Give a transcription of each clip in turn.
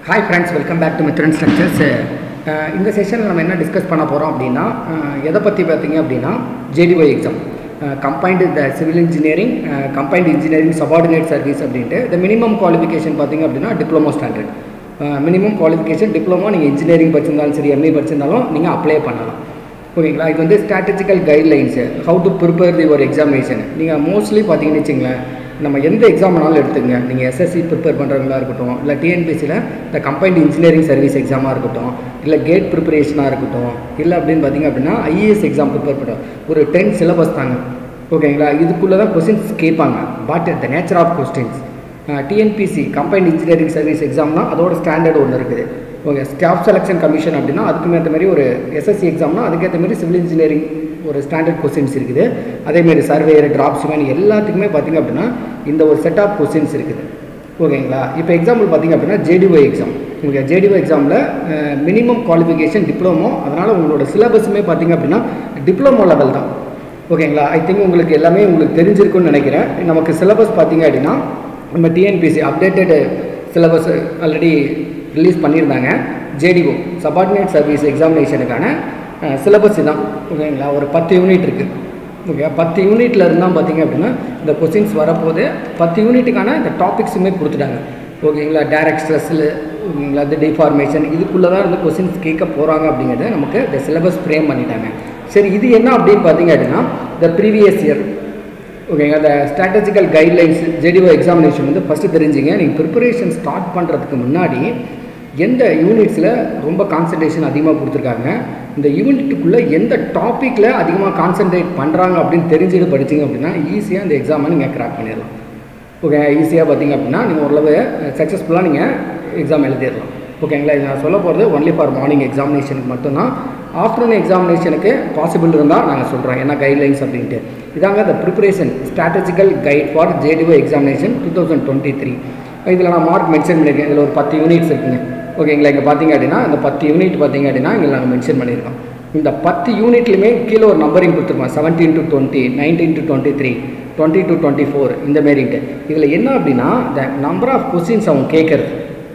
hi friends welcome back to Mithran structures இந்த செஷனில் நம்ம என்ன டிஸ்கஸ் பண்ண போகிறோம் அப்படின்னா அஹ், எதை பற்றி பார்த்தீங்க அப்படின்னா JDY exam combined the civil engineering combined engineering subordinate service அப்படின்ட்டு இந்த மினிமம் குவாலிஃபிகேஷன் பார்த்தீங்க அப்படின்னா diploma standard minimum qualification diploma நீங்கள் இன்ஜினியரிங் படிச்சிருந்தாலும் சரி எம்ஏ படிச்சிருந்தாலும் நீங்கள் அப்ளை பண்ணலாம் ஓகேங்களா இது வந்து strategical guidelines how to prepare the ஒரு எக்ஸாமினேஷன் நீங்கள் மோஸ்ட்லி பார்த்தீங்கன்னு வச்சுங்களேன் நம்ம எந்த எக்ஸாம் வேணாலும் எடுத்துங்க நீங்கள் எஸ்எஸ்சி ப்ரிப்பேர் பண்ணுறவங்களா இருக்கட்டும் இல்லை டிஎன்பிசியில் இந்த கம்பைன்டு இன்ஜினியரிங் சர்வீஸ் எக்ஸாமாக இருக்கட்டும் இல்லை கேட் ப்ரிப்பரேஷனாக இருக்கட்டும் இல்லை அப்படின்னு பார்த்தீங்க அப்படின்னா ஐஏஎஸ் எக்ஸாம் ப்ரிப்பேர் பண்ணுறோம் ஒரு டென் சிலபஸ் தாங்க ஓகேங்களா இதுக்குள்ளே தான் கொஸ்டின்ஸ் கேட்பாங்க but the nature of questions TNPSC combined engineering service எக்ஸாம்னா அதோட ஸ்டாண்டர்ட் ஒன்று இருக்குது ஓகே ஸ்டாஃப் செலெக்ஷன் கமிஷன் அப்படின்னா அதுக்கு ஏற்ற மாதிரி ஒரு எஸ்எஸ்சி எக்ஸாம்னா அதுக்கேற்ற மாதிரி சிவில் இன்ஜினியரிங் ஒரு ஸ்டாண்டர்ட் கொஸ்டின்ஸ் இருக்குது அதேமாரி சர்வேயர் டிராப்ஸ்மேன் எல்லாத்துக்குமே பார்த்தீங்க அப்படின்னா இந்த ஒரு செட் ஆஃப் கொஸ்டின்ஸ் இருக்குது ஓகேங்களா இப்போ எக்ஸாம்பிள் பார்த்தீங்க அப்படின்னா ஜேடிஒய் எக்ஸாம் உங்களுக்கு ஜேடிஒய் எக்ஸாமில் மினிமம் குவாலிஃபிகேஷன் டிப்ளமோ அதனால் உங்களோட சிலபஸுமே பார்த்தீங்க அப்படின்னா டிப்ளமோ லெவல் தான் ஓகேங்களா ஐ திங்க் உங்களுக்கு எல்லாமே உங்களுக்கு தெரிஞ்சிருக்கும்னு நினைக்கிறேன் நமக்கு சிலபஸ் பார்த்தீங்க அப்படின்னா நம்ம TNPSC updated syllabus already release பண்ணியிருந்தாங்க ஜேடிஓ சபார்டினேட் சர்வீஸ் எக்ஸாமினேஷனுக்கான சிலபஸ் தான் ஓகேங்களா ஒரு பத்து யூனிட் இருக்குது ஓகே பத்து யூனிட்டில் இருந்தால் பார்த்தீங்க அப்படின்னா இந்த கொஸ்டின்ஸ் வரப்போது பத்து யூனிட்டுக்கான இந்த டாபிக்ஸுமே கொடுத்துட்டாங்க ஓகேங்களா டைரக்ட் ஸ்ட்ரெஸ்ஸில் ஓகேங்களா இந்த டிஃபார்மேஷன் இதுக்குள்ளே தான் இந்த கொஸ்டின்ஸ் கேட்க போகிறாங்க அப்படிங்கிறத நமக்கு இந்த சிலபஸ் ஃப்ரேம் பண்ணிட்டாங்க சரி இது என்ன அப்படின்னு பார்த்தீங்க அப்படின்னா இந்த ப்ரீவியஸ் இயர் ஓகேங்க அந்த ஸ்ட்ராட்டஜிக்கல் கைட்லைன்ஸ் ஜெடிஓ எக்ஸாமினேஷன் வந்து ஃபஸ்ட்டு தெரிஞ்சுங்க நீங்கள் ப்ரிப்பரேஷன் ஸ்டார்ட் பண்ணுறதுக்கு முன்னாடி எந்த யூனிட்ஸில் ரொம்ப கான்சன்ட்ரேஷன் அதிகமாக கொடுத்துருக்காங்க இந்த யூனிட்டுக்குள்ளே எந்த டாப்பிக்கில் அதிகமாக கான்சென்ட்ரேட் பண்ணுறாங்க அப்படின்னு தெரிஞ்சுட்டு படிச்சிங்க அப்படின்னா ஈஸியாக இந்த எக்ஸாமை நீங்கள் கிராக் பண்ணிடலாம் ஓகே ஈஸியாக பார்த்தீங்க அப்படின்னா நீங்கள் ஓரளவு சக்ஸஸ்ஃபுல்லாக நீங்கள் எக்ஸாம் எழுதிடலாம் ஓகேங்களா இது நான் சொல்ல போகிறது ஒன்லி ஃபார் மார்னிங் எக்ஸாமினேஷனுக்கு மட்டும்தான் ஆஃப்டர்நூன் எக்ஸாமினேஷனுக்கு பாசிபிள் இருந்தால் நாங்கள் சொல்கிறோம் என்ன கைட்லைன்ஸ் அப்படின்ட்டு இதாங்க இந்த preparation strategical guide for JDO examination two thousand twenty three இதில் நான் மார்க் மென்ஷன் பண்ணியிருக்கேன் இதில் ஒரு பத்து யூனிட்ஸ் இருக்குங்க ஓகேங்களா இங்கே பார்த்தீங்க அப்படின்னா இந்த பத்து யூனிட் பார்த்தீங்க அப்படின்னா இங்கே நாங்கள் மென்ஷன் பண்ணியிருக்கோம் இந்த பத்து யூனிட்லையுமே கீழே ஒரு நம்பரிங் கொடுத்துருக்கோம் seventeen to twenty nineteen to twenty three twenty to twenty four இந்த மாரின்ட்டு இதில் என்ன அப்படின்னா த நம்பர் ஆஃப் கொஸ்டின்ஸ் அவங்க கேட்குறது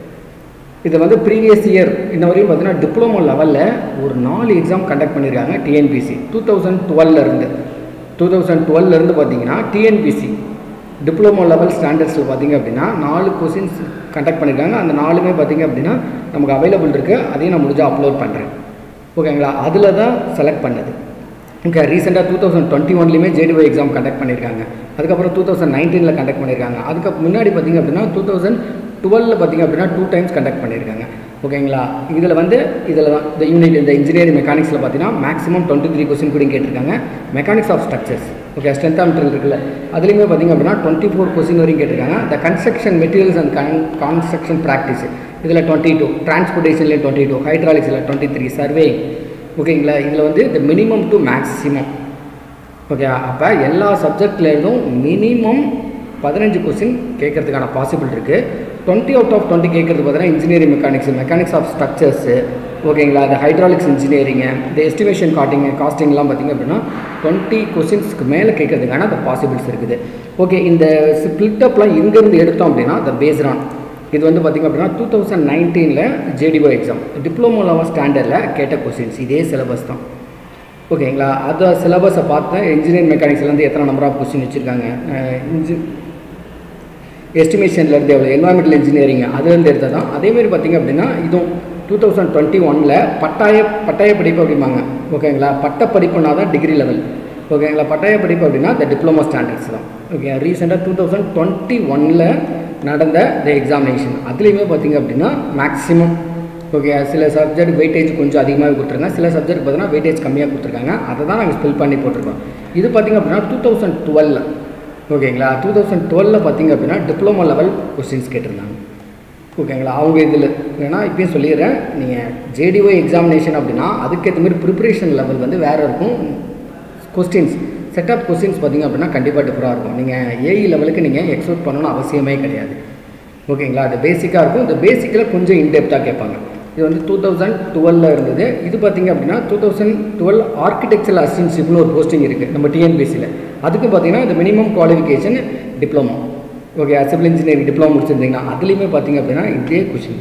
இது வந்து ப்ரீவியஸ் இயர் இன்ன வரையும் பார்த்தீங்கன்னா டிப்ளமோ லெவலில் ஒரு நாலு எக்ஸாம் கண்டக்ட் பண்ணியிருக்காங்க டிஎன்பிசி டூ தௌசண்ட் டுவெல்லேருந்து டூ தௌசண்ட் டுவெல்லேருந்து பார்த்தீங்கன்னா டிஎன்பிசி டிப்ளமோ லெவல் ஸ்டாண்டர்ட்ஸில் பார்த்தீங்க அப்படின்னா நாலு கொஸ்டின்ஸ் கண்டக்ட் பண்ணியிருக்காங்க அந்த நாலுமே பார்த்தீங்க அப்படின்னா நமக்கு அவைலபிள் இருக்குது அதையும் நான் முடிஞ்சால் அப்லோட் பண்ணுறேன் ஓகேங்களா அதில் தான் செலக்ட் பண்ணது ஓகே ரீசெண்டாக டூ தௌசண்ட் டுவெண்ட்டி ஒன்லேயுமே ஜேடிஒய் எக்ஸாம் கண்டக்ட் பண்ணியிருக்காங்க அதுக்கப்புறம் டூ தௌசண்ட் நைன்டீனில் கண்டக்ட் பண்ணியிருக்காங்க அதுக்கு முன்னாடி பார்த்தீங்க அப்படின்னா டூ தௌசண்ட் டுவெலில் பார்த்தீங்க அப்படின்னா டூ டைம்ஸ் கண்டக்ட் பண்ணியிருக்காங்க ஓகேங்களா இதில் வந்து இதில் தான் இந்த யூனிட் இந்த இன்ஜினியரிங் மெக்கானிக்ஸில் பார்த்தீங்கன்னா மேக்ஸிமம் டுவெண்ட்டி த்ரீ கொஸ்டின் கூட கேட்டிருக்காங்க mechanics of structures okay strength of material இருக்குல்ல அதுலேயுமே பார்த்தீங்க அப்படின்னா டுவெண்ட்டி ஃபோர் கொஸ்டின் வரையும் கேட்டிருக்காங்க the construction materials and con construction practice இதில் டுவெண்ட்டி டூ டிரான்ஸ்போர்ட்டேஷன்லேயே டுவெண்ட்டி டூ ஹைட்ராலிக்ஸில் டுவெண்ட்டி த்ரீ சர்வே ஓகேங்களா இதில் வந்து இந்த மினிமம் டு மேக்ஸிமம் ஓகே அப்போ எல்லா சப்ஜெக்ட்லேருந்தும் மினிமம் பதினஞ்சு கொஸ்டின் கேட்கறதுக்கான பாசிபிள் இருக்குது டுவெண்ட்டி அவுட் ஆஃப் டுவெண்ட்டி கேட்குறது பார்த்தீங்கன்னா engineering mechanics mechanics of structures ஓகேங்களா அது ஹைட்ராலிக்ஸ் இன்ஜினியரிங்கு இந்த எஸ்டிமேஷன் காட்டிங் காஸ்டிங்லாம் பார்த்திங்க அப்படின்னா டுவெண்ட்டி கொஸ்டின்ஸ்க்கு மேலே கேட்கறதுக்கான அந்த பாசிபிள்ஸ் இருக்குது ஓகே இந்த ஸ்பிளிட் அப்லாம் எங்கேருந்து எடுத்தோம் அப்படின்னா த பேஸ்ரான் இது வந்து பார்த்திங்க அப்படின்னா டூ தௌசண்ட் நைன்டீனில் ஜேடிஓ எக்ஸாம் டிப்ளமோ லெவல் ஸ்டாண்டர்டில் கேட்ட கொஸ்டின்ஸ் இதே சிலபஸ் தான் ஓகேங்களா அந்த சிலபஸை பார்த்தேன் இன்ஜினியரிங் மெக்கானிக்ஸ்லேருந்து எத்தனை நம்பர் ஆஃப் கொஸ்டின் வச்சுருக்காங்க இன்ஜி எஸ்டிமேஷன்லேருந்து எவ்வளோ என்வாயன்மெண்டல் இன்ஜினியரிங் அதுலேருந்து எடுத்தது தான் அதேமாரி பார்த்திங்க அப்படின்னா இதுவும் டூ தௌசண்ட் டுவெண்ட்டி ஒனில் பட்டாய பட்டாய படிப்பு அப்படிம்பாங்க ஓகேங்களா பட்ட படிப்புனா தான் டிகிரி லெவல் ஓகேங்களா பட்டாய படிப்பு அப்படின்னா இந்த டிப்ளமோ ஸ்டாண்டர்ட்ஸ் தான் ஓகே ரீசெண்டாக டூ தௌசண்ட் டுவெண்ட்டி ஒனில் நடந்த இந்த எக்ஸாமினேஷன் அதுலேயுமே பார்த்திங்க அப்படின்னா மேக்ஸிமம் ஓகே சில சப்ஜெக்ட் வெயிட்டேஜ் கொஞ்சம் அதிகமாக கொடுத்துருக்காங்க சில சப்ஜெக்ட் பார்த்தீங்கன்னா வெயிட்டேஜ் கம்மியாக கொடுத்துருக்காங்க அதை தான் நாங்கள் ஸ்பில் பண்ணி போட்டிருக்கோம் இது பார்த்திங்க அப்படின்னா டூ தௌசண்ட் டுவெல் ஓகேங்களா டூ தௌசண்ட் டுவெலில் பார்த்திங்க அப்படின்னா டிப்ளமோ லெவல் கொஸ்டின்ஸ் கேட்டிருந்தாங்க ஓகேங்களா அவங்க இதில் ஏன்னா இப்பயும் சொல்லிடுறேன் நீங்கள் ஜேடிஒய் எக்ஸாமினேஷன் அப்படின்னா அதுக்கேற்ற மாதிரி ப்ரிப்பரேஷன் லெவல் வந்து வேறு இருக்கும் கொஸ்டின்ஸ் செட் ஆஃப் கொஸ்டின்ஸ் பார்த்திங்க அப்படின்னா கண்டிப்பாக டிஃபராக இருக்கும் நீங்கள் ஏஇ லெவலுக்கு நீங்கள் எக்ஸ்பெக்ட் பண்ணணும்னு அவசியமே கிடையாது ஓகேங்களா அது பேசிக்காக இருக்கும் இந்த பேசிக்கில் கொஞ்சம் இன்டெப்த்தாக கேட்பாங்க இது வந்து டூ தௌசண்ட் டுவெலில் இருந்தது இது பார்த்திங்க அப்படின்னா டூ தௌசண்ட் டுவெல் ஆர்கிடெக்சரல் அசிஸ்டன்ஷிப்னு ஒரு போஸ்டிங் இருக்குது நம்ம டிஎன்பிசியில் அதுக்கு பார்த்திங்கன்னா இந்த minimum qualification diploma okay civil engineering diploma முடிச்சிருந்தீங்கன்னா அதுலேயுமே பார்த்திங்க அப்படின்னா இதே கொஷின்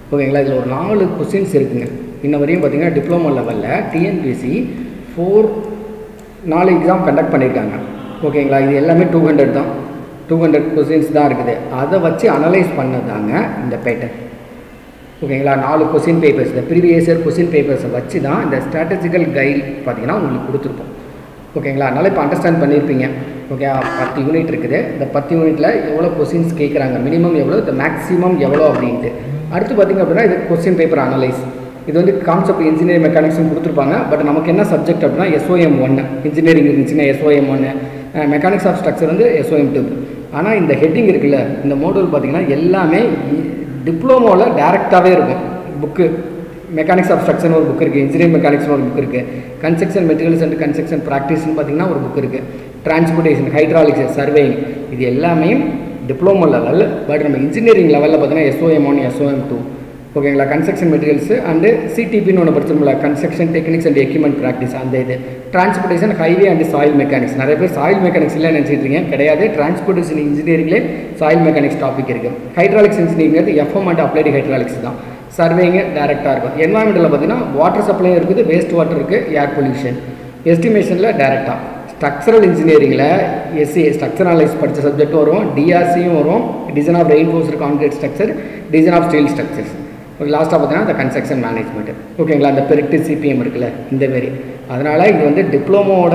ஓகேங்களா இதில் ஒரு நாலு கொஸ்டின்ஸ் இருக்குங்க இன்ன வரையும் பார்த்தீங்கன்னா டிப்ளமோ லெவலில் டிஎன்பிசி ஃபோர் நாலு எக்ஸாம் கண்டக்ட் பண்ணியிருக்காங்க ஓகேங்களா இது எல்லாமே டூ ஹண்ட்ரட் தான் டூ ஹண்ட்ரட் கொஸ்டின்ஸ் தான் இருக்குது அதை வச்சு அனலைஸ் பண்ணதாங்க இந்த பேட்டர்ன் ஓகேங்களா நாலு கொஸ்டின் பேப்பர்ஸ் இந்த ப்ரீவியஸ் இயர் கொஸ்டின் பேப்பர்ஸை வச்சு தான் இந்த ஸ்ட்ராட்டஜிக்கல் கைட் பார்த்தீங்கன்னா உங்களுக்கு கொடுத்துருப்போம் ஓகேங்களா அதனால் இப்போ அண்டர்ஸ்டாண்ட் பண்ணியிருப்பீங்க ஓகே பத்து யூனிட் இருக்குது இந்த பத்து யூனிட்டில் எவ்வளோ கொஸ்டின்ஸ் கேட்குறாங்க மினிமம் எவ்வளோ இந்த மேக்ஸிமம் எவ்வளோ அப்படின்ட்டு அடுத்து பார்த்திங்க அப்படின்னா இது கொஸ்டின் பேப்பர் அனலைஸ் இது வந்து கான்செப்ட் இன்ஜினியரிங் மெக்கானிக்ஸ்னு கொடுத்துருப்பாங்க பட் நமக்கு என்ன சப்ஜெக்ட் அப்படின்னா எஸ்ஓஎம் ஒன்று இன்ஜினியரிங் இருந்துச்சுன்னா எஸ்ஓஎம் ஒன்று மெக்கானிக்ஸ் ஆஃப் ஸ்ட்ரக்சர் வந்து எஸ்ஓஎம் டூ ஆனால் இந்த ஹெட்டிங் இருக்குல்ல இந்த மோடல் பார்த்திங்கன்னா எல்லாமே டிப்ளமோவில் டேரெக்டாகவே இருக்கும் புக்கு மெக்கானிக்ஸ் ஆஃப் ஸ்ட்ரக்சர்னு ஒரு புக் இருக்குது இன்ஜினியரிங் மெக்கானிக்ஸ்னு ஒரு புக் இருக்குது கன்ஸ்ட்ரக்ஷன் மெட்டீரியல்ஸ் அண்ட் கன்ஸ்ட்ரக்ஷன் ப்ராக்டிஸ்னு பார்த்தீங்கன்னா ஒரு புக் இருக்குது டிரான்ஸ்போர்ட்டேஷன் ஹைட்ராலிக்ஸ் சர்வேயிங் இது எல்லாமே டிப்ளமோ லெவல் பட் நம்ம இன்ஜினியரிங் லெவலில் பார்த்தீங்கன்னா எஸ்ஓஎம் ஒன் எஸ்ஓஎம் டூ ஓகேங்களா கன்ஸ்ட்ரக்ஷன் மெட்டீரியல்ஸ் அண்டு சிடிபின்னு ஒன்று படிச்சிருக்கோம்ல construction techniques and equipment practice அந்த இது transportation highway and soil mechanics நிறைய பேர் சாயில் மெக்கானிக்ஸ் இல்லை நினச்சிட்டு இருக்கீங்க கிடையாது டிரான்ஸ்போர்ட்டேஷன் இன்ஜினியரிங்லே சாயில் மெக்கானிக்ஸ் டாபிக் இருக்குது hydraulics engineering FM and applied hydraulics தான் சர்வேங்க டேரெக்டாக இருக்கும் என்வாயன்மெண்ட்டில் பார்த்தீங்கன்னா வாட்டர் சப்ளையும் இருக்குது வேஸ்ட் வாட்டர் இருக்குது ஏர் பொல்யூஷன் எஸ்டிமேஷனில் டேரெக்டாக ஸ்ட்ரக்சரல் இன்ஜினியரிங்கில் எஸ்சி ஸ்ட்ரக்சர் அனலைஸ் படித்த சப்ஜெக்ட்டும் வரும் டிஆர்சியும் வரும் design of reinforced concrete structure design of steel structures லாஸ்ட்டாக பார்த்தீங்கன்னா இந்த கன்ஸ்ட்ரக்ஷன் மேனேஜ்மெண்ட் ஓகேங்களா இந்த பெரிட்டு சிபிஎம் இருக்குல்ல இந்த மாரி அதனால் இது வந்து டிப்ளமோட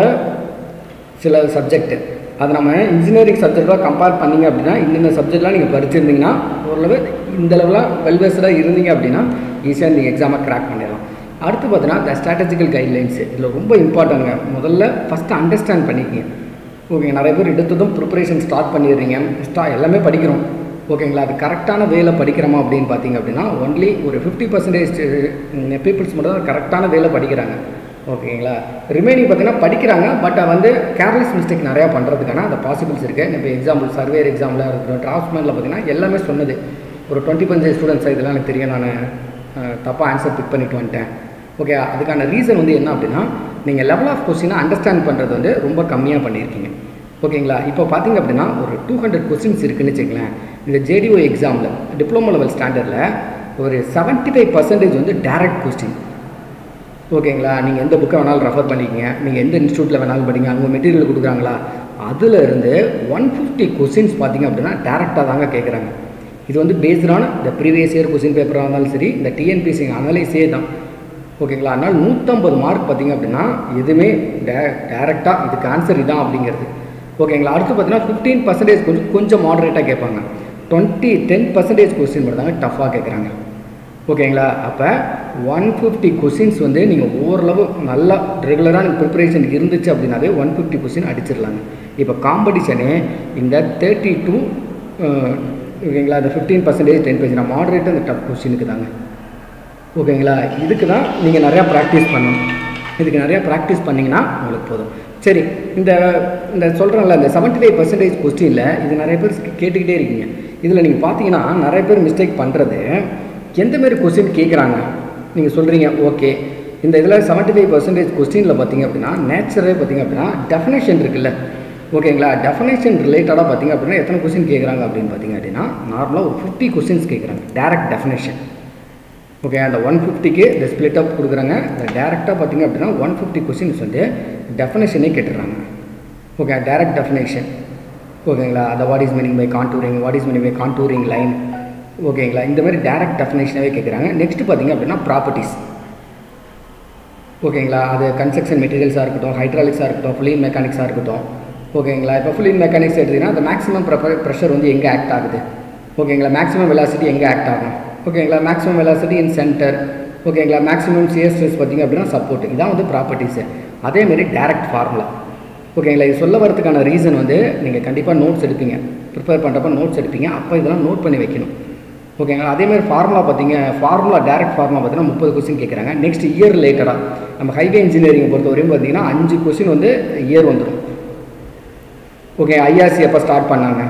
சில சப்ஜெக்ட் அதை நம்ம இன்ஜினியரிங் சப்ஜெக்டாக கம்பேர் பண்ணிங்க அப்படின்னா இந்தந்த சப்ஜெக்ட்லாம் நீங்கள் படிச்சிருந்தீங்கன்னா ஓரளவு இந்த லெவலில் வெல்வெஸ்டாக இருந்தீங்க அப்படின்னா ஈஸியாக நீங்கள் எக்ஸாமை கிராக் பண்ணிடலாம் அடுத்து பார்த்தீங்கன்னா இந்த ஸ்ட்ராட்டஜிக்கல் கைட்லைன்ஸ் இதில் ரொம்ப இம்பார்ட்டன்ங்க முதல்ல ஃபஸ்ட்டு அண்டர்ஸ்டாண்ட் பண்ணிக்கங்க ஓகே நிறைய பேர் எடுத்ததும் ப்ரிப்பரேஷன் ஸ்டார்ட் பண்ணிடுறீங்க ஸ்டா எல்லாமே படிக்கிறோம் ஓகேங்களா அது கரெக்டான வேலை படிக்கிறோமா அப்படின்னு பார்த்தீங்க அப்படின்னா ஒன்லி ஒரு ஃபிஃப்டி பர்சன்டேஜ் பீப்புள்ஸ் மட்டும் தான் கரெக்டான வேலை படிக்கிறாங்க ஓகேங்களா ரிமைனிங் பார்த்தீங்கன்னா படிக்கிறாங்க பட் வந்து கேர்லெஸ் மிஸ்டேக் நிறையா பண்ணுறதுக்கான அந்த பாசிபிள்ஸ் இருக்குது இப்போ எக்ஸாம்பிள் சர்வேர் எக்ஸாமில் இருக்கட்டும் டிராஃப்ட்மேனில் பார்த்தீங்கன்னா எல்லாமே சொன்னது ஒரு டுவெண்ட்டி பர்சன்டேஜ் ஸ்டூடெண்ட்ஸ் இதெல்லாம் எனக்கு தெரியும் நான் தப்பாக ஆன்சர் பிக் பண்ணிட்டு வந்துட்டேன் ஓகே அதுக்கான ரீசன் வந்து என்ன அப்படின்னா நீங்கள் லெவல் ஆஃப் கொஸ்டினை அண்டர்ஸ்டாண்ட் பண்ணுறது வந்து ரொம்ப கம்மியாக பண்ணியிருக்கீங்க ஓகேங்களா இப்போ பார்த்தீங்க அப்படின்னா ஒரு டூ ஹண்ட்ரட் கொஸ்டின்ஸ் இருக்குன்னு வச்சுங்களேன் இந்த ஜேடிஓ எக்ஸாமில் டிப்ளமோ லெவல் ஸ்டாண்டர்டில் ஒரு செவன்ட்டி ஃபைவ் பர்சன்டேஜ் வந்து டேரக்ட் கொஸ்டின் ஓகேங்களா நீங்கள் எந்த புக்கை வேணாலும் ரெஃபர் பண்ணிக்கங்க நீங்கள் எந்த இன்ஸ்டியூட்டில் வேணாலும் படிங்க அவங்க மெட்டீரியல் கொடுக்குறாங்களா அதில் இருந்து ஒன் ஃபிஃப்டி கொஸ்டின்ஸ் பார்த்தீங்க அப்படின்னா டேரெக்டாக தாங்க கேட்குறாங்க இது வந்து பேஸ்டான இந்த ப்ரீவியஸ் இயர் கொஸ்டின் பேப்பராக இருந்தாலும் சரி இந்த டிஎன்பிசி அனலைஸே தான் ஓகேங்களா அதனால் நூற்றம்பது மார்க் பார்த்தீங்க அப்படின்னா எதுவுமே டே டேரெக்டாக இதுக்கு ஆன்சர் இதான் அப்படிங்கிறது ஓகேங்களா அடுத்து பார்த்தீங்கன்னா ஃபிஃப்டீன் பர்சன்டேஜ் கொஞ்சம் கொஞ்சம் மாடரேட்டாக கேட்பாங்க டுவெண்ட்டி டென் பர்சன்டேஜ் கொஸ்டின் மட்டும் தாங்க டஃப்பாக கேட்குறாங்க ஓகேங்களா அப்போ ஒன் ஃபிஃப்டி கொஸ்டின்ஸ் வந்து நீங்கள் ஓரளவு நல்லா ரெகுலராக ப்ரிப்பரேஷன் இருந்துச்சு அப்படின்னாவே ஒன் ஃபிஃப்டி கொஸ்டின் அடிச்சிடலாங்க இப்போ காம்படிஷனே இந்த தேர்ட்டி டூ ஓகேங்களா இந்த fifteen percentage ten percent moderate அந்த டஃப் கொஸ்டினுக்கு தாங்க ஓகேங்களா இதுக்கு தான் நீங்கள் நிறையா ப்ராக்டிஸ் பண்ணணும் இதுக்கு நிறையா ப்ராக்டிஸ் பண்ணிங்கன்னா உங்களுக்கு போதும் சரி இந்த இந்த சொல்கிறேன்ல இந்த செவன்ட்டி ஃபைவ் பர்சன்டேஜ் கொஸ்டினில் இது நிறைய பேர் கேட்டுக்கிட்டே இருக்கீங்க இதில் நீங்கள் பார்த்தீங்கன்னா நிறைய பேர் மிஸ்டேக் பண்ணுறது எந்த மாதிரி கொஸ்டின் கேட்குறாங்க நீங்கள் சொல்கிறீங்க ஓகே இந்த இதில் செவன்ட்டி ஃபைவ் பர்சன்டேஜ் கொஸ்டினில் பார்த்தீங்க அப்படின்னா நேச்சரே பார்த்தீங்க அப்படின்னா டெஃபினேஷன் இருக்குல்ல ஓகேங்களா டெஃபினேஷன் ரிலேட்டடாக பார்த்தீங்க அப்படின்னா எத்தனை கொஸ்டின் கேட்குறாங்க அப்படின்னு பார்த்தீங்க அப்படின்னா நார்மலாக ஒரு ஃபிஃப்டி கொஸ்டின்ஸ் கேட்குறாங்க டேரக்ட் டெஃபினேஷன் ஓகே அந்த ஒன் ஃபிஃப்டிக்கு இந்த ஸ்பிளிட் அப் கொடுக்குறாங்க இந்த டேரெக்டாக பார்த்தீங்க அப்படின்னா ஒன் ஃபிஃப்டி கொஸ்டின்ஸ் வந்து டெஃபினேஷனே கேட்டுடுறாங்க ஓகே டேரக்ட் டெஃபினேஷன் ஓகேங்களா அந்த what is meaning by contouring what is meaning by contouring line ஓகேங்களா இந்த மாதிரி டேரக்ட் டெஃபினேஷனாகவே கேட்குறாங்க நெக்ஸ்ட் பார்த்தீங்க அப்படின்னா ப்ராப்பர்ட்டிஸ் ஓகேங்களா அது கன்ஸ்ட்ரக்ஷன் மெட்டீரியல்ஸாக இருக்கட்டும் ஹைட்ராலிக்ஸாக இருக்கட்டும் ஃபுல்லின் மெக்கானிக்ஸாக இருக்கட்டும் ஓகேங்களா இப்போ ஃபுல்லின் மெக்கானிக்ஸ் எடுத்திங்கன்னா அந்த மேக்ஸிமம் ப்ரெஷர் வந்து எங்கே ஆக்ட் ஆகுது ஓகேங்களா மேக்ஸிமம் வெலாசிட்டி எங்கே ஆக்ட் ஆகும் ஓகேங்களா மேக்ஸிமம் வெலாசிட்டி இன் சென்டர் ஓகேங்களா மேக்ஸிமம் சிஎஸ் ஸ்ட்ரெஸ் பார்த்தீங்க அப்படின்னா சப்போர்ட் இதான் வந்து ப்ராப்பர்ட்டிஸு அதேமாரி டேரக்ட் ஃபார்முலா ஓகேங்களா இது சொல்ல வரதுக்கான ரீசன் வந்து நீங்கள் கண்டிப்பாக நோட்ஸ் எடுப்பீங்க ப்ரிப்பேர் பண்ணுறப்ப நோட்ஸ் எடுப்பீங்க அப்போ இதெல்லாம் நோட் பண்ணி வைக்கணும் ஓகேங்களா அதேமாதிரி ஃபார்முலா பார்த்தீங்க ஃபார்முலா டேரக்ட் ஃபார்முலா பார்த்தீங்கன்னா முப்பது கொஸ்டின் கேட்குறாங்க நெக்ஸ்ட் இயர் ரிலேட்டடாக நம்ம ஹைவே இன்ஜினியரிங் பொறுத்த வரையும் பார்த்தீங்கன்னா அஞ்சு கொஸ்டின் வந்து இயர் வந்துடும் ஓகே ஐஆர்சி எப்போ ஸ்டார்ட் பண்ணாங்க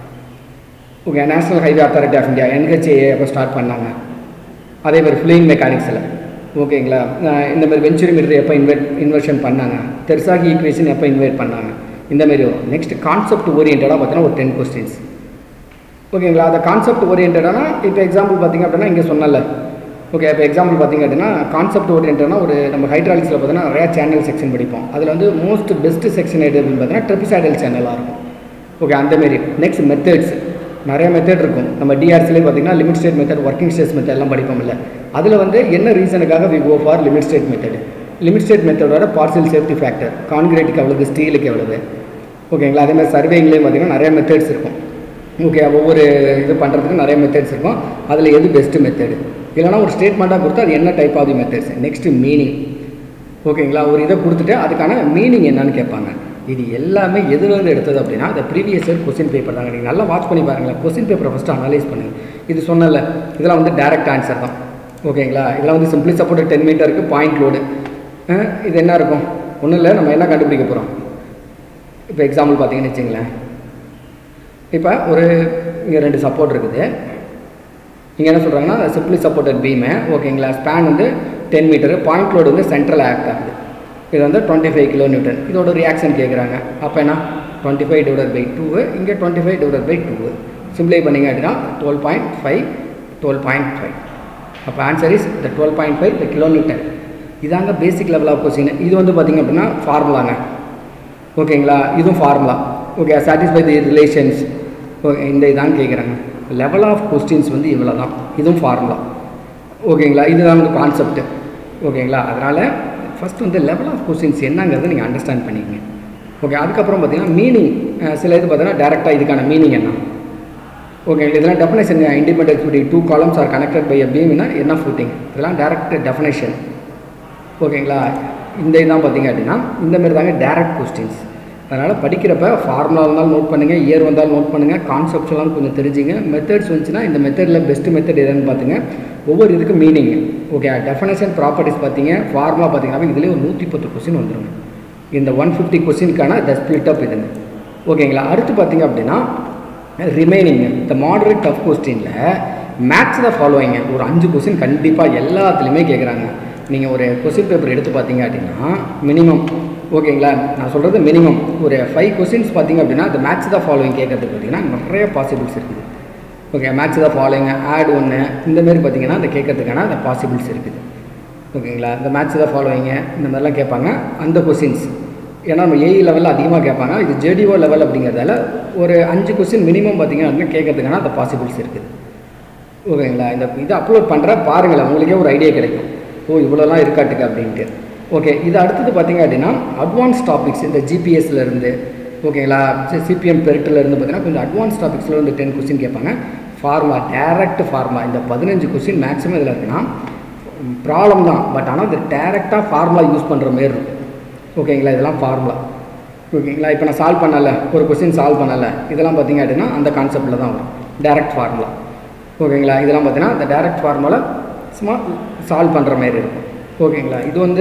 okay national highway authority of India NHA எப்போ ஸ்டார்ட் பண்ணாங்க அதே மாதிரி ஃப்ளூயிங் மெக்கானிக்ஸில் ஓகேங்களா இந்த மாதிரி வெஞ்சுரி மீட்டர் எப்போ இன்வெர்ட் இன்வெர்ஷன் பண்ணாங்க தெர்சாகி ஈக்குவேஷன் எப்போ இன்வைட் பண்ணாங்க இந்த மாதிரி வரும் நெக்ஸ்ட் கான்செப்ட் ஓரியன்டாக பார்த்தீங்கன்னா ஒரு டென் கொஸ்டின்ஸ் ஓகேங்களா அதை கான்செப்ட் ஓரியன்டானா இப்போ எக்ஸாம்பிள் பார்த்தீங்க அப்படின்னா இங்கே சொன்னல ஓகே இப்போ எக்ஸாம்பிள் பார்த்தீங்க அப்படின்னா கான்செப்ட் ஓரியன்டானா ஒரு நம்ம ஹைட்ராலிக்ஸில் பார்த்தீங்கன்னா நிறையா சேனல் செக்ஷன் படிப்போம் அதில் வந்து மோஸ்ட் பெஸ்ட் செக்ஷன் எது அப்படின்னு பார்த்தீங்கன்னா ட்ரிபிசைடல் சேனலாக இருக்கும் ஓகே அந்தமாரி நெக்ஸ்ட் மெத்தட்ஸ் நிறைய மெத்தட் இருக்கும் நம்ம டிஆர்சிலே பார்த்தீங்கன்னா limit state method working state method எல்லாம் படிப்போம் இல்லை அதில் வந்து என்ன ரீசனுக்காக we go for limit state method limit state மெத்தடோட பார்சல் சேஃப்டி ஃபேக்டர் கான்கிரீட்டுக்கு எவ்வளவு ஸ்டீலுக்கு எவ்வளவு ஓகேங்களா அதே மாதிரி சர்வேங்லேயும் பார்த்தீங்கன்னா நிறைய மெத்தட்ஸ் இருக்கும் ஓகே ஒவ்வொரு இது பண்ணுறதுக்கு நிறைய மெத்தட்ஸ் இருக்கும் அதில் எது பெஸ்ட்டு மெத்தடு இல்லைனா ஒரு ஸ்டேட்மெண்ட்டாக கொடுத்து அது என்ன type of methods next meaning ஓகேங்களா ஒரு இதை கொடுத்துட்டு அதுக்கான மீனிங் என்னன்னு கேட்பாங்க இது எல்லாமே எதுலேருந்து எடுத்தது அப்படின்னா அந்த ப்ரீவியஸ் இயர் கொஸ்டின் பேப்பர் தாங்க நீங்கள் நல்லா வாட்ச் பண்ணி பாருங்களேன் கொஸ்டின் பேப்பரை ஃபஸ்ட்டு அனலைஸ் பண்ணுங்கள் இது சொன்னல இதெல்லாம் வந்து டேரக்ட் ஆன்சர் தான் ஓகேங்களா இதெல்லாம் வந்து சிம்பிளி சப்போர்ட் டென் மீட்டருக்கு பாயிண்ட் லோடு இது என்ன இருக்கும் ஒன்றும் இல்லை நம்ம என்ன கண்டுபிடிக்க போகிறோம் இப்போ எக்ஸாம்பிள் பார்த்தீங்கன்னு வச்சுங்களேன் இப்போ ஒரு இங்கே ரெண்டு சப்போர்ட் இருக்குது இங்கே என்ன சொல்கிறாங்கன்னா சிம்பிளி சப்போர்ட்டட் பீமு ஓகேங்களா ஸ்பேன் வந்து டென் மீட்டரு பாயிண்ட் லோடு வந்து சென்ட்ரல் ஆக்ட் ஆகுது இது வந்து டுவெண்ட்டி ஃபைவ் கிலோ நியூட்டன் இதோட ரியாக்ஷன் கேட்குறாங்க அப்போ என்ன twenty five divide by two இங்கே twenty five divide by two சிம்பிளை பண்ணிங்க அப்படின்னா twelve point five twelve point five அப்போ ஆன்சர் இஸ் இந்த டுவெல் பாயிண்ட் ஃபைவ் இந்த கிலோ நியூட்டன் இதாங்க பேசிக் லெவல் ஆஃப் கொஸ்டின் இது வந்து பார்த்திங்க அப்படின்னா ஃபார்முலாங்க ஓகேங்களா இதுவும் formula okay satisfy the relations okay இந்த இதான் கேட்குறாங்க லெவல் ஆஃப் கொஸ்டின்ஸ் வந்து இவ்வளோ தான் இதுவும் ஃபார்முலா ஓகேங்களா இதுதான் வந்து கான்செப்ட் ஓகேங்களா அதனால் ஃபஸ்ட் வந்து லெவல் ஆஃப் கொஸ்டின்ஸ் என்னங்கிறத நீங்கள் அண்டர்ஸ்டாண்ட் பண்ணிக்கங்க ஓகே அதுக்கப்புறம் பார்த்தீங்கன்னா மீனிங் சில இது பார்த்தீங்கன்னா டேரெக்டாக இதுக்கான மீனிங் என்ன ஓகே இதெல்லாம் டெஃபினேஷன் இண்டிபெண்டன்ஸ் படி two columns are connected by a பீம்னா என்ன ஃபுட்டிங் இதெல்லாம் டேரக்ட் டெஃபினேஷன் ஓகேங்களா இந்த இதான் பார்த்தீங்க அப்படின்னா இந்த மாதிரி தாங்க டேரக்ட் கொஸ்டின்ஸ் அதனால் படிக்கிறப்ப ஃபார்முலா இருந்தாலும் நோட் பண்ணுங்கள் இயர் வந்தாலும் நோட் பண்ணுங்கள் கான்செப்ட்ஸ்லாம் கொஞ்சம் தெரிஞ்சுங்க மெத்தட்ஸ் வந்துச்சுன்னா இந்த மெத்தடில் பெஸ்ட் மெத்தட் எதுன்னு பார்த்துங்க ஒவ்வொரு இதுக்கு மீனிங் ஓகே டெஃபினேஷன் ப்ராப்பர்ட்டிஸ் பார்த்தீங்க ஃபார்முலா பார்த்தீங்கன்னா இதுலேயே ஒரு நூற்றி பத்து கொஸ்டின் வந்துருங்க இந்த ஒன் ஃபிஃப்டி கொஸ்டினுக்கான த ஸ்பிளிட் அப் இதுங்க ஓகேங்களா அடுத்து பார்த்தீங்க அப்படின்னா ரிமைனிங் இந்த மாடரேட் டஃப் கொஸ்டினில் மேக்ஸ் தான் ஃபாலோவிங்க ஒரு அஞ்சு கொஸ்டின் கண்டிப்பாக எல்லாத்துலேயுமே கேட்குறாங்க நீங்கள் ஒரு கொஸ்டின் பேப்பர் எடுத்து பார்த்தீங்க அப்படின்னா மினிமம் ஓகேங்களா நான் சொல்கிறது மினிமம் ஒரு ஃபைவ் கொஸ்டின்ஸ் பார்த்தீங்க அப்படின்னா இந்த மேட்ச் தான் ஃபாலோவிங் கேட்கறதுக்கு பார்த்தீங்கன்னா நிறைய பாசிபிள்ஸ் இருக்குது ஓகே மேட்ச் தான் ஃபாலோவிங் ஆட் ஒன்று இந்தமாரி பார்த்தீங்கன்னா அந்த கேட்கறதுக்கான அந்த பாசிபிள்ஸ் இருக்குது ஓகேங்களா இந்த மேட்ச் தான் ஃபாலோவிங்க இந்த மாதிரிலாம் கேட்பாங்க அந்த கொஸ்டின்ஸ் ஏன்னா நம்ம ஏஇ லெவலில் அதிகமாக கேட்பாங்க இது ஜேடிஓ லெவல் அப்படிங்கிறதால ஒரு அஞ்சு கொஸ்டின் மினிமம் பார்த்தீங்க அப்படின்னா கேட்கறதுக்கான அந்த பாசிபிள்ஸ் இருக்குது ஓகேங்களா இந்த இதை அப்லோட் பண்ணுற பாருங்களேன் உங்களுக்கே ஒரு ஐடியா கிடைக்கும் ஓ இவ்வளோலாம் இருக்காட்டுக்கு அப்படின்ட்டு ஓகே இது அடுத்தது பார்த்தீங்க அப்படின்னா அட்வான்ஸ் டாபிக்ஸ் இந்த ஜிபிஎஸ்லேருந்து ஓகேங்களா சிபிஎம் பெருட்டிலேருந்து பார்த்தீங்கன்னா கொஞ்சம் அட்வான்ஸ் டாபிக்ஸில் வந்து டென் கொஸ்டின் கேட்பாங்க ஃபார்முலா டேரக்ட் ஃபார்முலா இந்த பதினஞ்சு கொஸ்டின் மேக்ஸிமம் இதில் இருக்குன்னா ப்ராப்ளம் தான் பட் ஆனால் இது டேரெக்டாக ஃபார்முலா யூஸ் பண்ணுற மாரி இருக்கும் ஓகேங்களா இதெல்லாம் ஃபார்முலா ஓகேங்களா இப்போ நான் சால்வ் பண்ணலை ஒரு கொஸ்டின் சால்வ் பண்ணலை இதெல்லாம் பார்த்தீங்க அப்படின்னா அந்த கான்செப்டில் தான் வரும் டேரக்ட் ஃபார்முலா ஓகேங்களா இதெல்லாம் பார்த்தீங்கன்னா அந்த டேரக்ட் ஃபார்முலா சும்மா சால்வ் பண்ணுற மாதிரி இருக்கும் ஓகேங்களா இது வந்து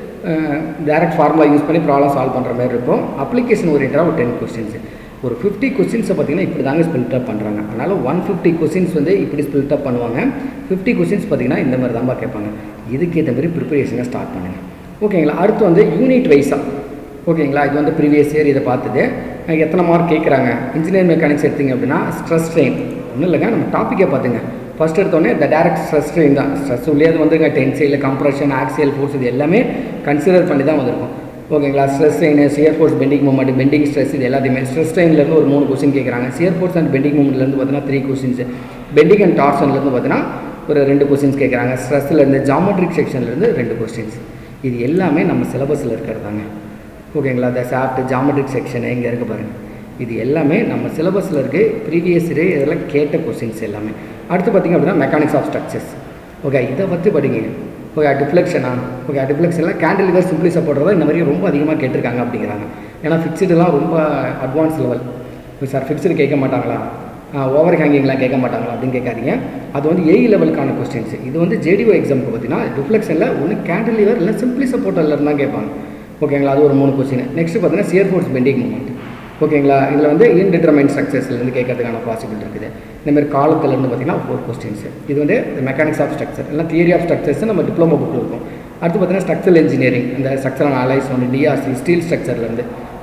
டேரக்ட் ஃபார்முலா யூஸ் பண்ணி ப்ராப்ளம் சால்வ் பண்ணுற மாதிரி இருக்கும் அப்ளிகேஷன் ஓரியன்டாக ஒரு டென் கொஸ்டின்ஸ் ஒரு ஃபிஃப்டி கொஸ்டின்ஸை பார்த்தீங்கன்னா இப்படி தாங்க ஸ்பில்ட் அப் பண்ணுறாங்க அதனால் ஒன் ஃபிஃப்டி கொஸ்டின்ஸ் வந்து இப்படி ஸ்பில்ட் அப் பண்ணுவாங்க ஃபிஃப்டி கொஸ்டின்ஸ் பார்த்தீங்கன்னா இந்த மாதிரி தான்ப்பா கேட்பாங்க இதுக்கு ஏற்ற மாதிரி ப்ரிப்பரேஷனை ஸ்டார்ட் பண்ணுங்கள் ஓகேங்களா அடுத்து வந்து யூனிட் வைஸாக ஓகேங்களா இது வந்து ப்ரீவியஸ் இயர் இதை பார்த்துட்டு எத்தனை மார்க் கேட்குறாங்க இன்ஜினியர் மெக்கானிக்ஸ் எடுத்திங்க அப்படின்னா ஸ்ட்ரெஸ் ட்ரெயின் ஒன்றும் இல்லைங்க நம்ம டாப்பிக்கே பார்த்துங்க ஃபஸ்ட் எடுத்தோடனே இந்த டேரக்ட் ஸ்ட்ரெஸ் ட்ரெயின் தான் ஸ்ட்ரெஸ் உள்ளே அது வந்துருங்க டென்சைல் கம்ப்ரெஷன் ஆக்சியல் ஃபோர்ஸ் இது எல்லாமே கன்சிடர் பண்ணி தான் வந்திருக்கும் ஓகேங்களா stress strain shear force bending moment bending stress இது எல்லாத்தையுமே ஸ்ட்ரெஸ் ட்ரெயின்லேருந்து ஒரு மூணு கொஸ்டின் கேட்குறாங்க சியர் ஃபோர்ஸ் அண்ட் பெண்டிங் மூமெண்ட்லேருந்து பார்த்தீங்கன்னா த்ரீ கொஸ்டின்ஸ் பெண்டிங் அண்ட் டார்சன்லேருந்து பார்த்தீங்கன்னா ஒரு ரெண்டு கொஸ்டின்ஸ் கேட்குறாங்க ஸ்ட்ரெஸ்லேருந்து ஜாமெட்ரிக் செக்ஷன்லேருந்து ரெண்டு கொஸ்டின்ஸ் இது எல்லாமே நம்ம சிலபஸில் இருக்கிறதாங்க ஓகேங்களா இந்த சாஃப்ட் ஜாமெட்ரிக் செக்ஷன் இங்கே இருக்க பாருங்கள் இது எல்லாமே நம்ம சிலபஸில் இருக்குது ப்ரீவியஸ் இயர் இதெல்லாம் கேட்ட கொஸ்டின்ஸ் எல்லாமே அடுத்து பார்த்திங்க அப்படின்னா மெக்கானிக்ஸ் ஆஃப் ஸ்ட்ரக்சர்ஸ் ஓகே இதை பற்றி படிங்க ஓகே டிஃப்ளெக்ஷனா ஓகே டிஃப்ளெக்ஷன்லாம் கேண்டில் லிவர் சிம்பிளி சப்போர்ட் இந்த மாதிரி ரொம்ப அதிகமாக கேட்டிருக்காங்க அப்படிங்கிறாங்க ஏன்னா ஃபிக்ஸ்டுலாம் ரொம்ப அட்வான்ஸ் லெவல் சார் ஃபிக்ஸ்டு கேட்க மாட்டாங்களா ஓவர் ஹேங்கிங்லாம் கேட்க மாட்டாங்களா அப்படின்னு கேட்காதீங்க அது வந்து ஏஇ லெவலுக்கான கொஸ்டின்ஸ் இது வந்து ஜேடிஓ எக்ஸாமுக்கு பார்த்தீங்கன்னா டிஃப்ளெக்ஷனில் ஒன்று கேண்டில் லிவர் இல்லை சிம்பிளி சப்போர்ட்டில் இருந்தால் கேட்பாங்க ஓகேங்களா அது ஒரு மூணு கொஸ்டின் நெக்ஸ்ட் பார்த்தீங்கன்னா சியர் ஃபோர்ஸ் பெண்டிங் மூமெண்ட் ஓகேங்களா இதில் வந்து இன்டிட்டர்மைன் ஸ்ட்ரக்சர்ஸ்லேருந்து கேட்கறதுக்கான பாசிபிள் இருக்குது இந்தமாதிரி காலத்துலேருந்து பார்த்தீங்கன்னா ஃபோர் கொஸ்டின்ஸ் இது வந்து மெக்கானிக்ஸ் ஆஃப் ஸ்ட்ரக்சர் எல்லாம் தியரி ஆஃப் ஸ்ட்ரக்சர்ஸ் நம்ம டிப்ளமோ புக்கில் இருக்கும் அடுத்து பார்த்தீங்கன்னா ஸ்ட்ரக்சரல் இன்ஜினியரிங் இந்த ஸ்ட்ரக்சரல் அனலைஸ் ஒன்று டிஆர்சி ஸ்டீல் ஸ்ட்ரக்சர்லேருந்து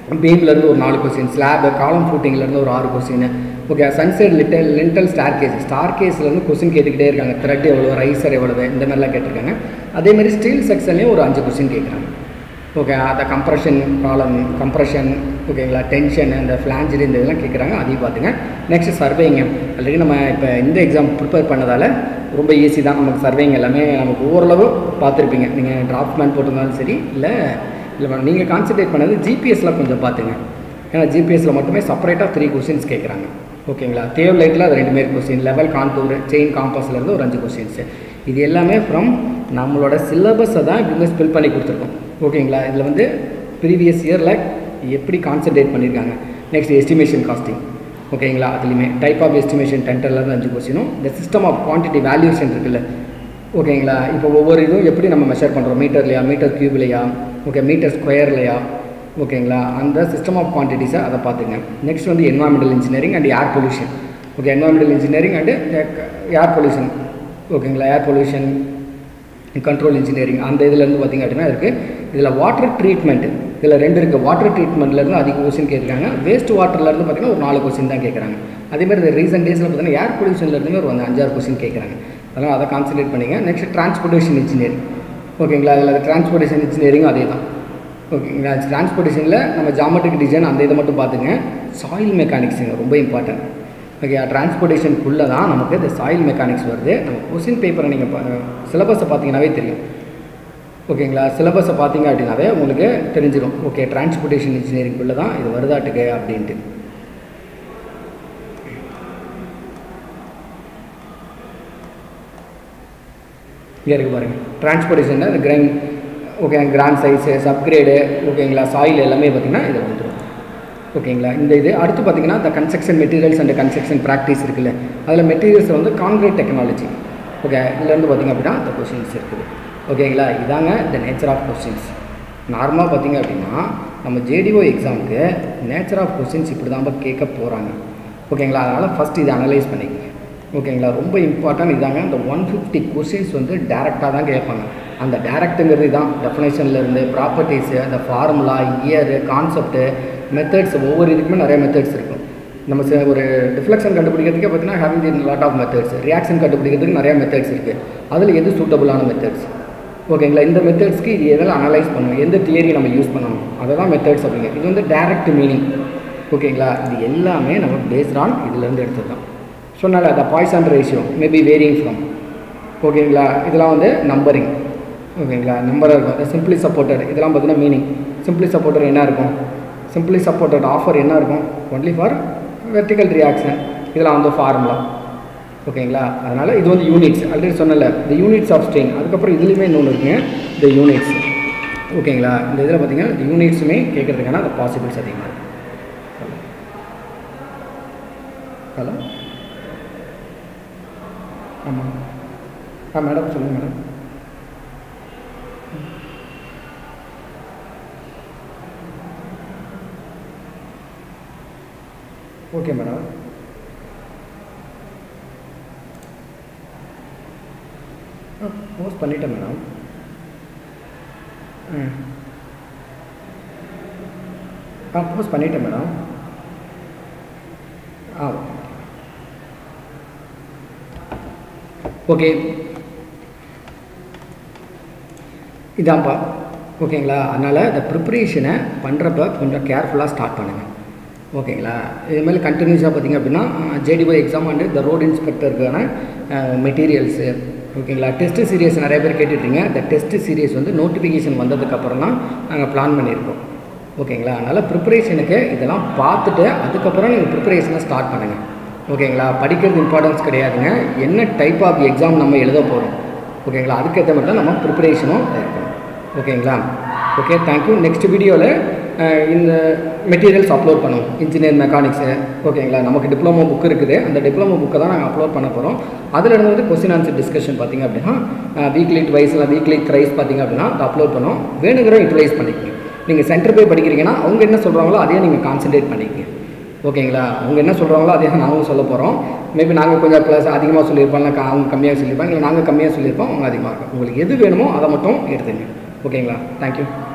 பீம்லேருந்து ஒரு நாலு கொஸ்டின் ஸ்லாப் காலம் ஃபூட்டிங்லேருந்து ஒரு ஆறு கொஸ்டின் okay sunshade little lintel stair case stair கேஸ்லேருந்து கொஸ்டின் கேட்டுக்கிட்டே இருக்காங்க த்ரெட் எவ்வளோ ரைசர் எவ்வளவு இந்த மாதிரிலாம் கேட்டிருக்காங்க அதேமாதிரி ஸ்டீல் செக்ஷன்லேயும் ஒரு அஞ்சு கொஸ்டின் கேட்குறாங்க ஓகே அந்த கம்ப்ரெஷன் காலம் கம்ப்ரெஷன் ஓகேங்களா டென்ஷன் இந்த ஃப்ளாஞ்சரி இந்த இதெல்லாம் கேட்குறாங்க அதையும் பார்த்துங்க நெக்ஸ்ட் சர்வேங்க ஆல்ரெடி நம்ம இப்போ இந்த எக்ஸாம் ப்ரிப்பேர் பண்ணதால் ரொம்ப ஈஸி தான் நமக்கு சர்வேங்க எல்லாமே நமக்கு ஓரளவு பார்த்துருப்பீங்க நீங்கள் டிராஃப்ட்மேன் போட்டிருந்தாலும் சரி இல்லை இல்லை நீங்கள் கான்சன்ட்ரேட் பண்ணது ஜிபிஎஸ்ல கொஞ்சம் பார்த்துங்க ஏன்னா ஜிபிஎஸ்ல மட்டுமே செப்பரேட்டாக த்ரீ கொஸ்டின்ஸ் கேட்குறாங்க ஓகேங்களா தேவ் லைட்டில் அது ரெண்டு பேர் கொஸ்டின் லெவல் கான்டூர் செயின் காம்பஸ்லேருந்து ஒரு அஞ்சு கொஸ்டின்ஸு இது எல்லாமே ஃப்ரம் நம்மளோட சிலபஸை தான் இவங்க ஸ்பில் பண்ணி கொடுத்துருக்கோம் ஓகேங்களா இதில் வந்து ப்ரீவியஸ் இயரில் எப்படி கான்சன்ட்ரேட் பண்ணியிருக்காங்க நெக்ஸ்ட் எஸ்டிமேஷன் காஸ்டிங் ஓகேங்களா அதுலேயுமே டைப் ஆஃப் எஸ்டிமேஷன் டென்டர்லேருந்து அஞ்சு கொஸ்டினும் இந்த சிஸ்டம் ஆஃப் குவான்டிட்டி வேல்யூஷன் இருக்குல்ல ஓகேங்களா இப்போ ஒவ்வொரு இதுவும் எப்படி நம்ம மெஷர் பண்ணுறோம் மீட்டர்லையா மீட்டர் கியூப்லையா ஓகே மீட்டர் ஸ்கொயர்லையா ஓகேங்களா அந்த சிஸ்டம் ஆஃப் குவான்டிட்டிஸை அதை பார்த்துங்க நெக்ஸ்ட் வந்து environmental engineering and air pollution okay environmental engineering and air pollution ஓகேங்களா ஏர் பொல்யூஷன் கண்ட்ரோல் இன்ஜினியரிங் அந்த இதுலேருந்து பார்த்திங்க அப்படின்னா இருக்குது இதில் வாட்டர் ட்ரீட்மெண்ட் இதில் ரெண்டு இருக்குது வாட்டர் ட்ரீட்மெண்ட்லேருந்து அதிக கொஸ்டின் கேட்குறாங்க வேஸ்ட் வாட்டர்லேருந்து பார்த்திங்கன்னா ஒரு நாலு கொஸ்டின் தான் கேட்குறாங்க அதேமாதிரி இந்த ரீசெண்ட் டேஸில் பார்த்தீங்கன்னா ஏர் பொல்யூஷன்லேருந்து ஒரு வந்து அஞ்சாறு கொஸ்டின் கேட்குறாங்க அதனால் அதை கான்சன்ட்ரேட் பண்ணிங்க நெக்ஸ்ட் டிரான்ஸ்போர்ட்டேஷன் இன்ஜினியரிங் ஓகேங்களா அதில் டிரான்ஸ்போர்ட்டேஷன் இன்ஜினியரிங் அதே தான் ஓகேங்களா டிரான்ஸ்போர்ட்டேஷனில் நம்ம ஜாமெட்ரிக் டிசைன் அந்த இதை மட்டும் பார்த்துங்க சாயில் மெக்கானிக்ஸுங்க ரொம்ப இம்பார்ட்டன்ட் ஓகே டிரான்ஸ்போர்ட்டேஷனுக்குள்ளே தான் நமக்கு இந்த சாயில் மெக்கானிக்ஸ் வருது நம்ம கொஸ்டின் பேப்பரை நீங்கள் சிலபஸை பார்த்தீங்கன்னாவே தெரியும் ஓகேங்களா சிலபஸை பார்த்தீங்க அப்படின்னாவே உங்களுக்கு தெரிஞ்சிடும் ஓகே டிரான்ஸ்போர்ட்டேஷன் இன்ஜினியரிங்குள்ளே தான் இது வருதாட்டுக்கு அப்படின்ட்டு இங்கே இருக்குது பாருங்கள் டிரான்ஸ்போர்ட்டேஷனில் இந்த grain okay grain size subgrade ஓகேங்களா சாயில் எல்லாமே பார்த்திங்கன்னா இது வந்துடும் ஓகேங்களா இந்த இது அடுத்து பார்த்தீங்கன்னா இந்த construction materials and construction practice இருக்குல்ல அதில் மெட்டீரியல்ஸ் வந்து கான்கிரீட் டெக்னாலஜி ஓகே இதுலேருந்து பார்த்திங்க அப்படின்னா இந்த கொஷின்ஸ் இருக்குது ஓகேங்களா இதாங்க த நேச்சர் ஆஃப் கொஸ்டின்ஸ் நார்மலாக பார்த்தீங்க அப்படின்னா நம்ம ஜேடிஓ எக்ஸாமுக்கு நேச்சர் ஆஃப் கொஸ்டின்ஸ் இப்படி தான் கேட்க போகிறாங்க ஓகேங்களா அதனால் ஃபஸ்ட் இதை அனலைஸ் பண்ணிக்கங்க ஓகேங்களா ரொம்ப இம்பார்ட்டன்ட் இதாங்க இந்த ஒன் ஃபிஃப்டி கொஸ்டின்ஸ் வந்து டேரெக்டாக தான் கேட்பாங்க அந்த டேரக்ட்டுங்கிறது தான் டெஃபினேஷன்லேருந்து ப்ராப்பர்ட்டிஸு அந்த ஃபார்முலா இயரு கான்செப்ட்டு மெத்தட்ஸ் ஒவ்வொரு இதுக்குமே நிறைய மெத்தட்ஸ் இருக்கும் நம்ம ச- ஒரு டிஃப்ளெக்ஷன் கண்டுபிடிக்கிறதுக்கே பார்த்தீங்கன்னா having the lot of methods reaction கண்டுபிடிக்கிறதுக்கு நிறைய மெத்தட்ஸ் இருக்குது அதில் எது சூட்டபுளான மெத்தட்ஸ் ஓகேங்களா இந்த மெத்தட்ஸ்க்கு இது எதெல்லாம் அனலைஸ் பண்ணணும் எந்த தியரி நம்ம யூஸ் பண்ணணும் அதை தான் மெத்தட்ஸ் அப்படிங்க இது வந்து டைரக்ட் மீனிங் ஓகேங்களா இது எல்லாமே நம்ம பேஸ்ட் ஆன் இதுலேருந்து எடுத்தது தான் சொன்னால the Poisson ratio maybe varying from ஓகேங்களா இதெல்லாம் வந்து நம்பரிங் ஓகேங்களா நம்பராக இருக்கும் சிம்பிளி சப்போர்ட்டட் இதெல்லாம் பார்த்தீங்கன்னா மீனிங் சிம்பிளி சப்போர்ட்டட் என்ன இருக்கும் சிம்பிளி சப்போர்ட்டட் ஆஃபர் என்ன இருக்கும் ஒன்லி ஃபார் வெர்டிக்கல் ரியாக்ஷன் இதெல்லாம் வந்து ஃபார்முலா ஓகேங்களா அதனால் இது வந்து யூனிட்ஸ் ஆல்ரெடி சொன்னல இந்த யூனிட்ஸ் ஆஃப் ஸ்ட்ரெயின் அதுக்கப்புறம் இதுலேயுமே இன்னொன்று இருக்குங்க இந்த யூனிட்ஸ் ஓகேங்களா இந்த இதில் பார்த்தீங்கன்னா இந்த யூனிட்ஸுமே கேட்குறதுக்கான அந்த பாசிபிள்ஸ் அதிகமாக இருக்குது ஹலோ ஆமாம் ஆ மேடம் சொல்லுங்கள் மேடம் ஓகே மேடம் ஆ போஸ்ட் பண்ணிட்டேன் மேடம் ம் ஆ போஸ்ட் பண்ணிட்டேன் மேடம் ஆ ஓகே இதான்ப்பா ஓகேங்களா அதனால் இந்த ப்ரிப்பரேஷனை பண்ணுறப்ப கொஞ்சம் கேர்ஃபுல்லாக ஸ்டார்ட் பண்ணுங்கள் ஓகேங்களா இதுமாதிரி கண்டினியூஸாக பார்த்தீங்க அப்படின்னா ஜேடிஒய் எக்ஸாம் அண்டு இந்த ரோடு இன்ஸ்பெக்டருக்கான மெட்டீரியல்ஸு ஓகேங்களா டெஸ்ட் சீரியஸ் நிறைய பேர் கேட்டுட்ருங்க இந்த டெஸ்ட் சீரியஸ் வந்து நோட்டிஃபிகேஷன் வந்ததுக்கப்புறம் தான் நாங்கள் பிளான் பண்ணியிருக்கோம் ஓகேங்களா அதனால் ப்ரிப்பரேஷனுக்கு இதெல்லாம் பார்த்துட்டு அதுக்கப்புறம் நீங்கள் ப்ரிப்பரேஷனை ஸ்டார்ட் பண்ணுங்கள் ஓகேங்களா படிக்கிறது இம்பார்ட்டன்ஸ் கிடையாதுங்க என்ன டைப் ஆஃப் எக்ஸாம் நம்ம எழுத போகிறோம் ஓகேங்களா அதுக்கேற்ற மாதிரி தான் நம்ம ப்ரிப்பரேஷனும் இருக்கணும் ஓகேங்களா ஓகே தேங்க்யூ நெக்ஸ்ட் வீடியோவில் இந்த மெட்டீரியல்ஸ் அப்லோட் பண்ணுவோம் இன்ஜினியர் மெக்கானிக்ஸு ஓகேங்களா நமக்கு டிப்ளமோ புக் இருக்குது அந்த டிப்ளமோ புக்கை தான் நாங்கள் அப்லோட் பண்ண போகிறோம் அதில் இருந்து வந்து கொஸ்டின் ஆன்சர் டிஸ்கஷன் பார்த்தீங்க அப்படின்னா வீக்லி ட்வைஸ் இல்லை வீக்லி த்ரைஸ் பார்த்தீங்க அப்படின்னா அதை அப்லோட் பண்ணுவோம் வேணுங்கிற யூட்டிலைஸ் பண்ணிக்கோங்க நீங்கள் சென்டர் போய் படிக்கிறீங்கன்னா அவங்க என்ன சொல்கிறாங்களோ அதையே நீங்கள் கான்சென்ட்ரேட் பண்ணிக்கங்க ஓகேங்களா அவங்க என்ன சொல்கிறாங்களோ அதே நாங்களும் சொல்ல போகிறோம் மேபி நாங்கள் கொஞ்சம் ப்ளஸ் அதிகமாக சொல்லியிருப்போம் இல்லை அவங்க கம்மியாக சொல்லியிருப்பாங்க இல்லை நாங்கள் கம்மியாக சொல்லியிருப்போம் அவங்க அதிகமாக இருக்கும் உங்களுக்கு எது வேணுமோ அதை மட்டும் எடுத்துங்க ஓகேங்களா தேங்க்யூ